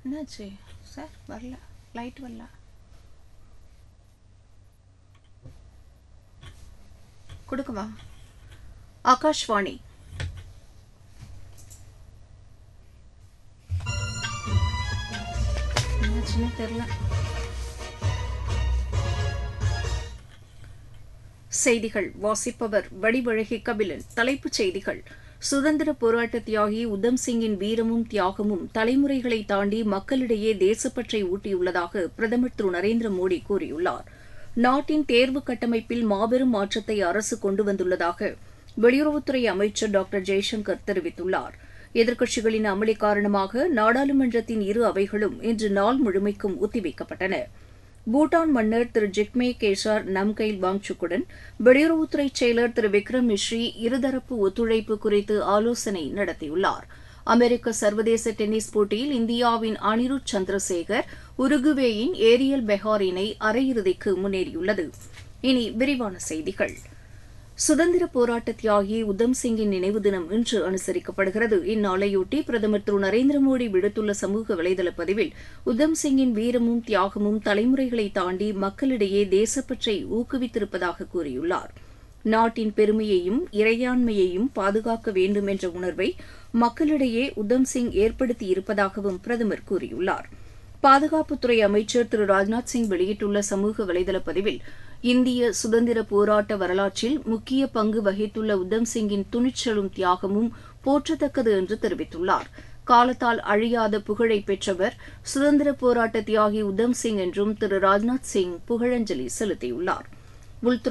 என்னாச்சு சார் வரல லைட் வரல கொடுக்கவா ஆகாஷ்வாணி என்னாச்சுன்னு தெரியல செய்திகள் வாசிப்பவர் வடிவழகி கபிலன் தலைப்புச் செய்திகள் சுதந்திர போராட்ட தியாகி உத்தம் சிங்கின் வீரமும் தியாகமும் தலைமுறைகளை தாண்டி மக்களிடையே தேசப்பற்றை ஊட்டியுள்ளதாக பிரதமர் திரு நரேந்திர மோடி கூறியுள்ளார் நாட்டின் தேர்வு கட்டமைப்பில் மாபெரும் மாற்றத்தை அரசு கொண்டு வந்துள்ளதாக வெளியுறவுத்துறை அமைச்சர் டாக்டர் ஜெய்சங்கர் தெரிவித்துள்ளார் எதிர்க்கட்சிகளின் அமளி காரணமாக நாடாளுமன்றத்தின் இரு அவைகளும் இன்று நாள் முழுமைக்கும் ஒத்திவைக்கப்பட்டன பூட்டான் மன்னர் திரு ஜிக்மே கேசார் நம்கைல் வாங்சுக்குடன் வெளியுறவுத்துறை செயலர் திரு விக்ரம் மிஸ்ரி இருதரப்பு ஒத்துழைப்பு குறித்து ஆலோசனை நடத்தியுள்ளார் அமெரிக்க சர்வதேச டென்னிஸ் போட்டியில் இந்தியாவின் அனிருத் சந்திரசேகர் உருகுவேயின் ஏரியல் பெஹார் இணை அரையிறுதிக்கு முன்னேறியுள்ளது இனி விரிவான செய்திகள் சுதந்திர போராட்ட தியாகி உத்தம் சிங்கின் நினைவு தினம் இன்று அனுசரிக்கப்படுகிறது இந்நாளையொட்டி பிரதமர் திரு நரேந்திர மோடி விடுத்துள்ள சமூக வலைதள பதிவில் உத்தம் சிங்கின் வீரமும் தியாகமும் தலைமுறைகளை தாண்டி மக்களிடையே தேசப்பற்றை ஊக்குவித்திருப்பதாக கூறியுள்ளார் நாட்டின் பெருமையையும் இறையாண்மையையும் பாதுகாக்க வேண்டும் என்ற உணர்வை மக்களிடையே உத்தம் சிங் ஏற்படுத்தி இருப்பதாகவும் பிரதமர் கூறியுள்ளார் பாதுகாப்புத்துறை அமைச்சர் திரு ராஜ்நாத் சிங் வெளியிட்டுள்ள சமூக வலைதள பதிவில் இந்திய சுதந்திர போராட்ட வரலாற்றில் முக்கிய பங்கு வகித்துள்ள உத்தம் சிங்கின் துணிச்சலும் தியாகமும் போற்றத்தக்கது என்று தெரிவித்துள்ளார் காலத்தால் அழியாத புகழை பெற்றவர் சுதந்திர போராட்ட தியாகி உத்தம் சிங் என்றும் திரு ராஜ்நாத் சிங் புகழஞ்சலி செலுத்தியுள்ளார் உள்துறை